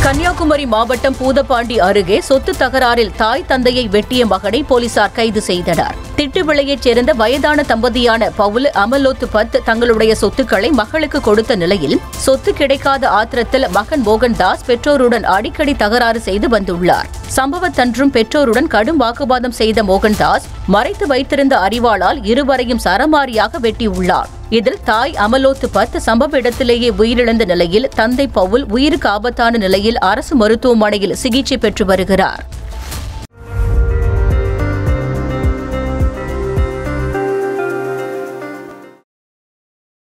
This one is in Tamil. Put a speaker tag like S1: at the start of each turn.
S1: கன்னியாகுமரி மாவட்டம் பூதப்பாண்டி அருகே சொத்து தகராறில் தாய் தந்தையை வெட்டிய மகனை போலீசார் கைது செய்தனர் திட்டுவிளையைச் சேர்ந்த வயதான தம்பதியான பவுல் அமலோத்து பத் தங்களுடைய சொத்துக்களை மகளுக்கு கொடுத்த நிலையில் சொத்து கிடைக்காத ஆத்திரத்தில் மகன் மோகன்தாஸ் பெற்றோருடன் அடிக்கடி தகராறு செய்து வந்துள்ளார் சம்பவத்தன்றும் பெற்றோருடன் கடும் வாக்குவாதம் செய்த மோகன்தாஸ் மறைத்து வைத்திருந்த அறிவாளால் இருவரையும் சரமாரியாக வெட்டியுள்ளார் இதில் தாய் அமலோத்து பத் சம்பவ இடத்திலேயே உயிரிழந்த நிலையில் தந்தை பவுல் உயிருக்கு ஆபத்தான நிலையில் அரசு மருத்துவமனையில் சிகிச்சை பெற்று வருகிறார்